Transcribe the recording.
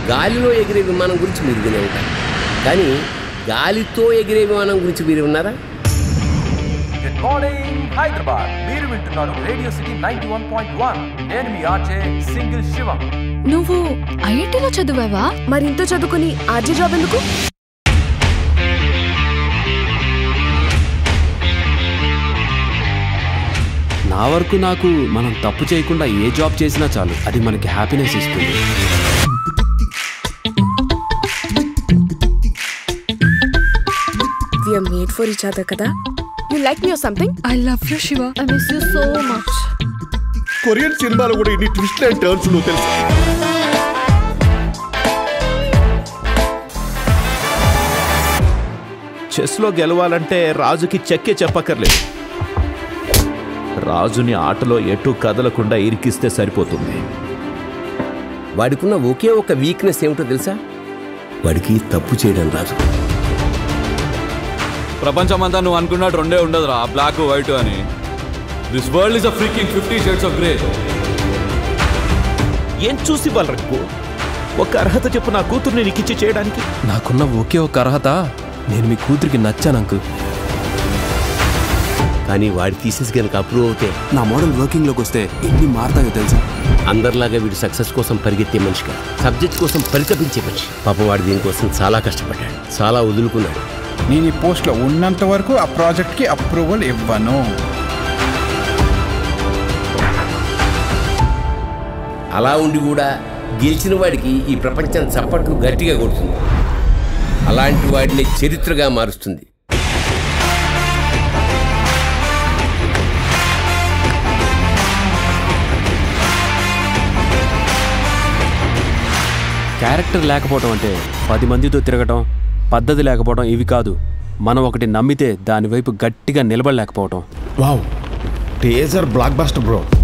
గాలిలో ఎగిరే విమానం గురించి మీరు వినే ఉంటారు కానీ గాలితో ఎగిరే విమానం గురించి మీరు విన్నారా గుడ్ మార్నింగ్ హైదరాబాద్ మీరు వింటున్నారు radio city ninety one point one నేను మీ ఆర్జే సింగిల్ శివం నువ్వు ఐఐటిలో చదివావా మరింత చదువుకుని ఆర్జీ జాబ్ ఎందుకు నా వరకు నాకు మనం తప్పు చేయకుండా ఏ జాబ్ చేసినా చాలు అది మనకి హ్యాపీనెస్ ఇస్తుంది we are made for each other కదా you like me something I love you Shiva I miss you so much Korean సినిమాలో కూడా ఇన్ని ట్విస్ట్ అండ్ టర్న్స్ నువ్వు తెలుసు చెస్లో గెలవాలంటే రాజుకి చెక్కే చెప్పక్కర్లేదు రాజుని ఆటలో ఎటు కదలకుండా ఇరికిస్తే సరిపోతుంది వాడికున్న ఒకే ఒక వీక్నెస్ ఏమిటో తెలుసా వాడికి తప్పు చేయడం రాదు ప్రపంచం అంతా నువ్వు అనుకున్నట్టు రెండే ఉండదురా బ్లాక్ వైట్ అని this world is a freaking fifty shades of grey ఏం చూసి వాళ్ళకు ఒక అర్హత చెప్పు నా కూతుర్ని నీకిచ్చి చేయడానికి నాకున్న ఒకే ఒక అర్హత నేను మీ కూతురికి నచ్చాను అంకుల్ కానీ వాడి తీసేసి కనుక అప్రూవ్ అవుతే నా మోడల్ వర్కింగ్ లోకి వస్తే ఎన్ని మారుతాయో తెలుసా అందరిలాగా వీడు సక్సెస్ కోసం పరిగెత్తే మనిషి కాదు సబ్జెక్ట్ కోసం పరితపించే మనిషి పాపం వాడు దీనికోసం చాలా కష్టపడ్డాడు చాలా వదులుకున్నాడు నేను ఈ పోస్ట్లో ఉన్నంత వరకు ఆ ప్రాజెక్ట్కి అప్రూవల్ ఇవ్వను అలా ఉండి కూడా గెలిచిన వాడికి ఈ ప్రపంచం చప్పట్లు గట్టిగా కొడుతుంది అలాంటి వాడిని చరిత్రగా మారుస్తుంది క్యారెక్టర్ లేకపోవడం అంటే పది మందితో తిరగటం పద్ధతి లేకపోవడం ఇవి కాదు మనం ఒకటి నమ్మితే దాని వైపు గట్టిగా నిలబడలేకపోవటం wow teaser blockbuster bro